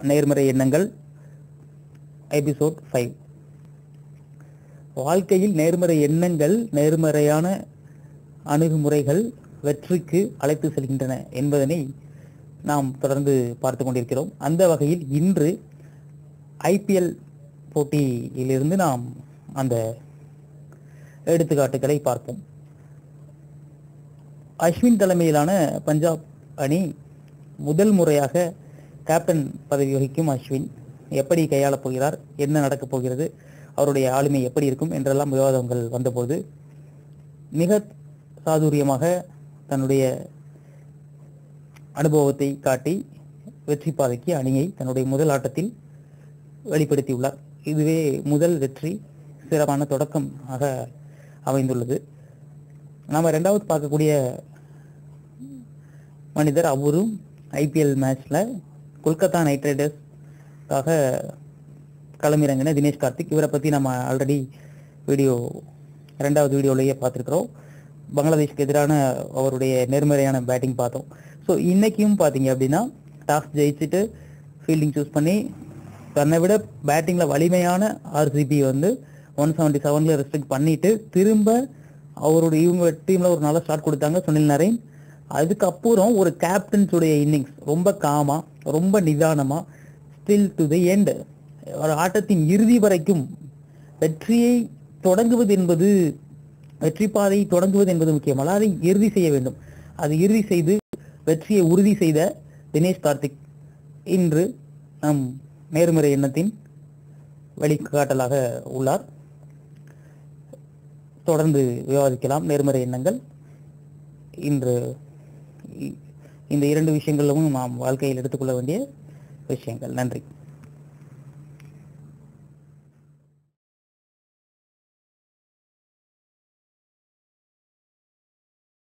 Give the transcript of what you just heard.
நேர்மறை எண்ணங்கள் episode five வாழ்க்கையில் நேர்மறை எண்ணங்கள் நேர்மறையான அணுகுமுறைகள் வெற்றிக்கு அழைத்து செல்கின்றன என்பதனை நாம் தொடர்ந்து பார்த்து கொண்டிருக்கிறோம் அந்த வகையில் இன்று ஐபிஎல் போட்டியிலிருந்து நாம் அந்த எடுத்துக்காட்டுகளை பார்ப்போம் அஸ்வின் தலைமையிலான பஞ்சாப் அணி முதல் முறையாக கேப்டன் பதவி வகிக்கும் அஸ்வின் எப்படி கையாளப் போகிறார் என்ன நடக்கப் போகிறது அவருடைய ஆளுமை எப்படி இருக்கும் என்றெல்லாம் விவாதங்கள் வந்தபோது மிக சாதுரியமாக தன்னுடைய அனுபவத்தை காட்டி வெற்றி பாதைக்கு அணியை தன்னுடைய முதல் ஆட்டத்தில் வெளிப்படுத்தியுள்ளார் இதுவே முதல் வெற்றி சிறப்பான தொடக்கம் ஆக அமைந்துள்ளது நாம ரெண்டாவது பார்க்கக்கூடிய மனிதர் அவரும் ஐபிஎல் மேட்ச்ல கொல்கத்தா நைட் ரைடர்ஸ்க்காக களமிறங்கின தினேஷ் கார்த்திக் இவரை பத்தி நம்ம ஆல்ரெடி வீடியோ ரெண்டாவது வீடியோலயே பார்த்துருக்குறோம் பங்களாதேஷ்க்கு எதிரான அவருடைய நேர்மறையான பேட்டிங் பார்த்தோம் ஸோ இன்னைக்கும் பார்த்தீங்க அப்படின்னா டாஸ் ஜெயிச்சுட்டு ஃபீல்டிங் சூஸ் பண்ணி தன்னை விட பேட்டிங்ல வலிமையான ஆர்சிபி வந்து ஒன் செவன்டி செவன்ல ரெஸ்ட்ரிக்ட் பண்ணிட்டு திரும்ப அவருடைய இவங்க டீம்ல ஒரு நல்ல ஸ்டார்ட் கொடுத்தாங்க சுனில் நரேன் அதுக்கப்புறம் ஒரு கேப்டன்ஸ் உடைய இன்னிங்ஸ் ரொம்ப காமா ரொம்ப நிதானமா ஸ்டில் டு தி எண்ட் ஒரு ஆட்டத்தின் இறுதி வரைக்கும் வெற்றியை தொடங்குவது என்பது வெற்றி பாதை தொடங்குவது என்பது முக்கியமல்ல அதை இறுதி செய்ய வேண்டும் அது இறுதி செய்து வெற்றியை உறுதி செய்த தினேஷ் கார்த்திக் இன்று நம் நேர்மறை எண்ணத்தின் வழிகாட்டலாக உள்ளார் தொடர்ந்து விவாதிக்கலாம் நேர்மறை எண்ணங்கள் இன்று இ- இந்த இரண்டு விஷயங்களும் நாம் வாழ்க்கையில் எடுத்துக்கொள்ள வேண்டிய விஷயங்கள் நன்றி